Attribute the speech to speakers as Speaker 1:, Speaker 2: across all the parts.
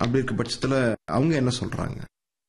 Speaker 1: அப்படி இருக்க பட்சத்துல அவங்க என்ன சொல்றாங்க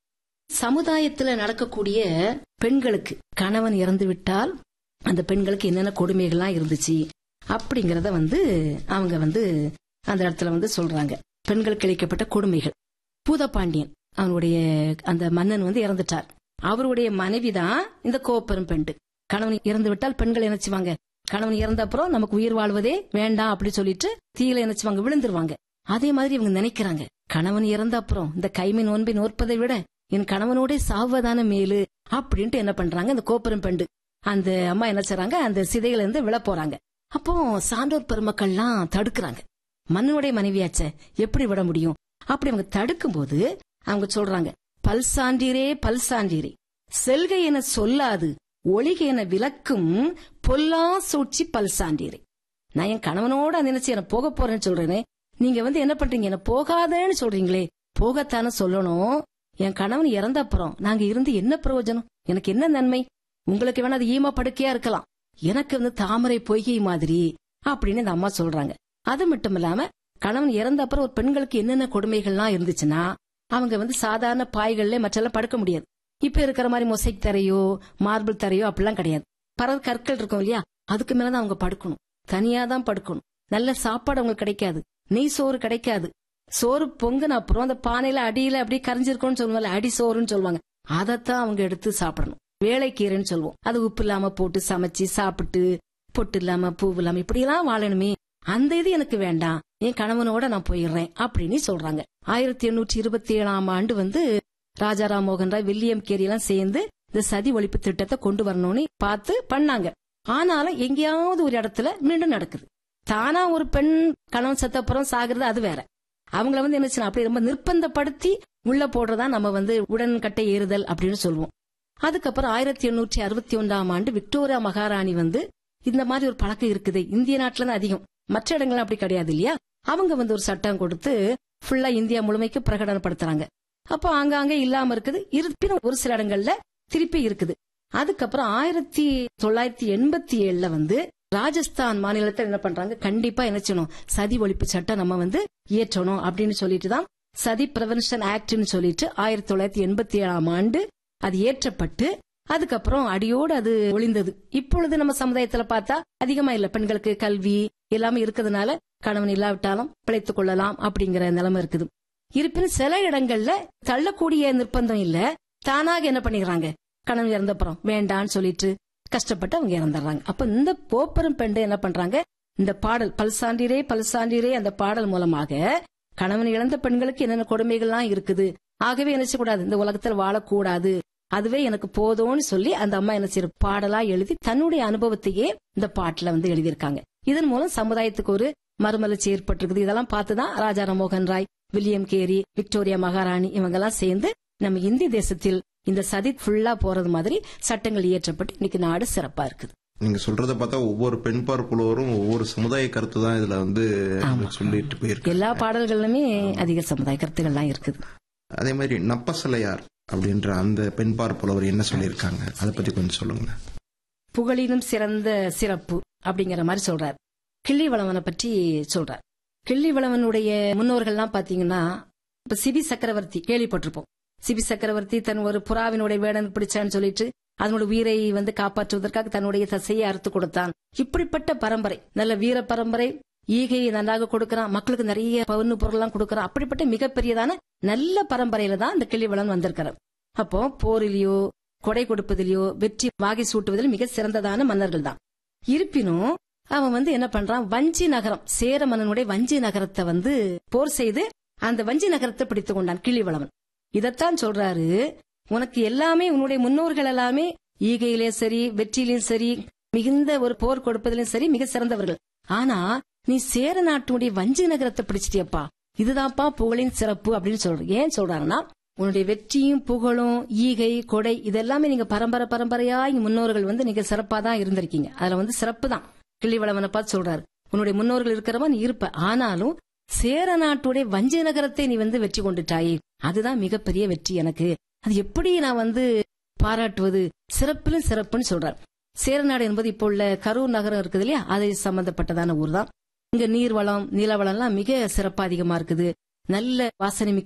Speaker 2: சமுதாயத்துல நடக்கக்கூடிய பெண்களுக்கு கணவன் இறந்து விட்டால் அந்த பெண்களுக்கு என்னென்ன கொடுமைகள்லாம் இருந்துச்சு அப்படிங்கறத வந்து அவங்க வந்து அந்த இடத்துல வந்து சொல்றாங்க பெண்களுக்கு இழைக்கப்பட்ட கொடுமைகள் பூதபாண்டியன் அவனுடைய அந்த மன்னன் வந்து இறந்துட்டார் அவருடைய மனைவிதான் இந்த கோப்பெரும் பெண்டு கணவன் இறந்து விட்டால் பெண்கள் நினைச்சுவாங்க கணவன் இறந்த அப்புறம் நமக்கு உயிர் வாழ்வதே வேண்டாம் அப்படி சொல்லிட்டு தீயில நினைச்சுவாங்க விழுந்துருவாங்க அதே மாதிரி இவங்க நினைக்கிறாங்க கணவன் இறந்த அப்புறம் இந்த கைமை நோன்பை நோற்பதை விட என் கணவனோட சாவதான மேலு அப்படின்ட்டு என்ன பண்றாங்க இந்த கோப்பெரும் பெண்டு அந்த அம்மா என்ன செய்றாங்க அந்த சிதையில இருந்து விழ போறாங்க அப்போ சான்றோர் பெருமக்கள்லாம் தடுக்கிறாங்க மன்னனுடைய மனைவியாச்சே எப்படி விட முடியும் அப்படி அவங்க தடுக்கும் போது அவங்க சொல்றாங்க பல்சான்றீரே பல்சான்றீரே செல்க என சொல்லாது ஒளிக என விளக்கும் பொல்லா சூழ்ச்சி பல்சான்றீரே நான் என் கணவனோட நினைச்சு என்ன போக போறேன்னு சொல்றேனே நீங்க வந்து என்ன பண்றீங்க என்ன போகாதேன்னு சொல்றீங்களே போகத்தானே சொல்லணும் என் கணவன் இறந்த அப்புறம் நாங்க இருந்து என்ன பிரயோஜனம் எனக்கு என்ன நன்மை உங்களுக்கு வேணா அது ஈம படுக்கையா இருக்கலாம் எனக்கு வந்து தாமரை பொய்கை மாதிரி அப்படின்னு இந்த அம்மா சொல்றாங்க அது மட்டும் இல்லாம கணவன் இறந்த அப்புறம் ஒரு பெண்களுக்கு என்னென்ன கொடுமைகள்லாம் இருந்துச்சுன்னா அவங்க வந்து சாதாரண பாய்கள்ல மற்றெல்லாம் படுக்க முடியாது இப்ப இருக்கிற மாதிரி மொசைக் தரையோ மார்பிள் தரையோ அப்படிலாம் கிடையாது பரவ கற்கள் இருக்கும் இல்லையா அதுக்கு மேலதான் அவங்க படுக்கணும் தனியா தான் படுக்கணும் நல்ல சாப்பாடு அவங்களுக்கு கிடைக்காது நெய் சோறு கிடைக்காது சோறு பொங்குன அப்புறம் அந்த பானையில அடியில அப்படியே கரைஞ்சிருக்கும்னு சொல்லுவாங்க அடி சோறுன்னு சொல்லுவாங்க அதைத்தான் அவங்க எடுத்து சாப்பிடணும் வேலைக்கீரைன்னு சொல்லுவோம் அது உப்பு இல்லாம போட்டு சமைச்சு சாப்பிட்டு பொட்டு இல்லாம பூ இல்லாம இப்படி எல்லாம் வாழணுமே அந்த இது எனக்கு வேண்டாம் என் கணவனோட நான் போயிடுறேன் அப்படின்னு சொல்றாங்க ஆயிரத்தி எண்ணூற்றி இருபத்தி ஏழாம் ஆண்டு வந்து ராஜாராம் மோகன் ராய் வில்லியம் கேரி எல்லாம் சேர்ந்து இந்த சதி ஒழிப்பு திட்டத்தை கொண்டு வரணும்னு பார்த்து பண்ணாங்க ஆனாலும் எங்கேயாவது ஒரு இடத்துல மீண்டும் நடக்குது தானா ஒரு பெண் கணவன் செத்தப்புறம் சாகுறது அது வேற அவங்கள வந்து என்ன செய்யணும் அப்படி ரொம்ப நிர்பந்தப்படுத்தி உள்ள போடுறதா நம்ம வந்து உடன்கட்டை ஏறுதல் அப்படின்னு சொல்லுவோம் அதுக்கப்புறம் ஆயிரத்தி எண்ணூற்றி அறுபத்தி ஒன்றாம் ஆண்டு விக்டோரியா மகாராணி வந்து இந்த மாதிரி ஒரு பழக்கம் இருக்குது இந்திய நாட்டுல தான் அதிகம் மற்ற இடங்கள்லாம் அப்படி கிடையாது இல்லையா அவங்க வந்து ஒரு சட்டம் கொடுத்து ஃபுல்லா இந்தியா முழுமைக்கு பிரகடனப்படுத்துறாங்க அப்போ ஆங்காங்கே இல்லாம இருக்குது இருப்பினும் ஒரு சில இடங்கள்ல திருப்பி இருக்குது அதுக்கப்புறம் ஆயிரத்தி தொள்ளாயிரத்தி எண்பத்தி ஏழுல வந்து ராஜஸ்தான் மாநிலத்தில் என்ன பண்றாங்க கண்டிப்பா என்ன செய்யணும் சதி ஒழிப்பு சட்டம் நம்ம வந்து இயற்றணும் அப்படின்னு சொல்லிட்டு தான் சதி பிரிவென்ஷன் ஆக்ட்னு சொல்லிட்டு ஆயிரத்தி தொள்ளாயிரத்தி எண்பத்தி ஏழாம் ஆண்டு அது ஏற்றப்பட்டு அதுக்கப்புறம் அடியோடு அது ஒளிந்தது இப்பொழுது நம்ம சமுதாயத்துல பார்த்தா அதிகமா இல்ல பெண்களுக்கு கல்வி எல்லாமே இருக்கிறதுனால கணவன் இல்லாவிட்டாலும் பிழைத்துக் கொள்ளலாம் அப்படிங்கிற நிலைமை இருக்குது இருப்பினும் சில இடங்கள்ல தள்ளக்கூடிய நிர்பந்தம் இல்ல தானாக என்ன பண்ணிக்கிறாங்க கணவன் இறந்தப்புறம் வேண்டான்னு சொல்லிட்டு கஷ்டப்பட்டு அவங்க இறந்துடுறாங்க அப்ப இந்த போப்பெரும் பெண்டு என்ன பண்றாங்க இந்த பாடல் பல்சாண்டிரே பல்சாண்டிரே அந்த பாடல் மூலமாக கணவன் இழந்த பெண்களுக்கு என்னென்ன கொடுமைகள்லாம் இருக்குது ஆகவே என்ன செய்யக்கூடாது இந்த உலகத்தில் வாழக்கூடாது அதுவே எனக்கு போதும்னு சொல்லி அந்த அம்மா என்ன செய்ய பாடலா எழுதி தன்னுடைய அனுபவத்தையே இந்த பாட்டுல வந்து எழுதியிருக்காங்க இதன் மூலம் சமுதாயத்துக்கு ஒரு மறுமலர்ச்சி ஏற்பட்டிருக்குது இதெல்லாம் பார்த்துதான் Raja Ramohan Roy William Carey Victoria Maharani இவங்கெல்லாம் சேர்ந்து நம்ம இந்திய தேசத்தில் இந்த சதி ஃபுல்லா போறது மாதிரி சட்டங்கள் இயற்றப்பட்டு இன்னைக்கு நாடு சிறப்பா இருக்குது
Speaker 1: நீங்க சொல்றத பார்த்தா ஒவ்வொரு பெண் பார்ப்புலவரும் ஒவ்வொரு சமுதாய கருத்து தான் இதுல வந்து சொல்லிட்டு போயிருக்கு
Speaker 2: எல்லா பாடல்களுமே அதிக சமுதாய கருத்துக்கள்லாம் இருக்குது
Speaker 1: அதே மாதிரி நப்பசலையார் அப்படின்ற அந்த பெண் பார்ப்புலவர் என்ன சொல்லியிருக்காங்க அதை பத்தி கொஞ்சம் சொல்லுங்க
Speaker 2: புகழினும் சிறந்த சிறப்பு அப்படிங்கிற மாதிரி சொல்றார் கிள்ளிவளவனை பற்றி சொல்றார் கிள்ளிவளவனுடைய முன்னோர்கள்லாம் பாத்தீங்கன்னா இப்ப சிபி சக்கரவர்த்தி கேள்விப்பட்டிருப்போம் சிபி சக்கரவர்த்தி தன் ஒரு புறாவினுடைய வேடன் பிடிச்சான்னு சொல்லிட்டு அதனோட உயிரை வந்து காப்பாற்றுவதற்காக தன்னுடைய தசையை அறுத்து கொடுத்தான் இப்படிப்பட்ட பரம்பரை நல்ல வீர பரம்பரை ஈகையை நன்றாக கொடுக்கறான் மக்களுக்கு நிறைய பவுன்னு பொருள்லாம் கொடுக்கறான் அப்படிப்பட்ட மிகப்பெரியதான நல்ல பரம்பரையில தான் இந்த கிள்ளிவளன் வந்திருக்கிறார் அப்போ போரிலேயோ கொடை கொடுப்பதிலேயோ வெற்றி வாகை சூட்டுவதில் மிக சிறந்ததான மன்னர்கள் தான் இருப்பினும் அவன் வந்து என்ன பண்றான் வஞ்சி நகரம் சேர மன்னனுடைய வஞ்சி நகரத்தை வந்து போர் செய்து அந்த வஞ்சி நகரத்தை பிடித்துக் கொண்டான் கிள்ளிவளவன் இதத்தான் சொல்றாரு உனக்கு எல்லாமே உன்னுடைய முன்னோர்கள் எல்லாமே ஈகையிலே சரி வெற்றியிலும் சரி மிகுந்த ஒரு போர் கொடுப்பதிலும் சரி மிக சிறந்தவர்கள் ஆனா நீ சேர நாட்டுடைய வஞ்சி நகரத்தை பிடிச்சிட்டியப்பா இதுதான்ப்பா புகழின் சிறப்பு அப்படின்னு சொல்ற ஏன் சொல்றாங்கன்னா உன்னுடைய வெற்றியும் புகழும் ஈகை கொடை இதெல்லாமே நீங்க பரம்பரை பரம்பரையா இங்க முன்னோர்கள் வந்து நீங்க சிறப்பா தான் இருந்திருக்கீங்க அதுல வந்து சிறப்பு தான் கிள்ளிவளவனை பார்த்து சொல்றாரு உன்னுடைய முன்னோர்கள் இருக்கிறவன் நீ இருப்ப ஆனாலும் சேர நாட்டுடைய வஞ்சி நகரத்தை நீ வந்து வெற்றி கொண்டுட்டாயே அதுதான் மிகப்பெரிய வெற்றி எனக்கு அது எப்படி நான் வந்து பாராட்டுவது சிறப்பிலும் சிறப்புன்னு சொல்றார் சேரநாடு என்பது இப்போ உள்ள கரூர் நகரம் இருக்குது இல்லையா அதை சம்பந்தப்பட்டதான ஊர் தான் இங்க நீர்வளம் நிலவளம் எல்லாம் மிக சிறப்பா அதிகமா இருக்குது நல்ல வாசனை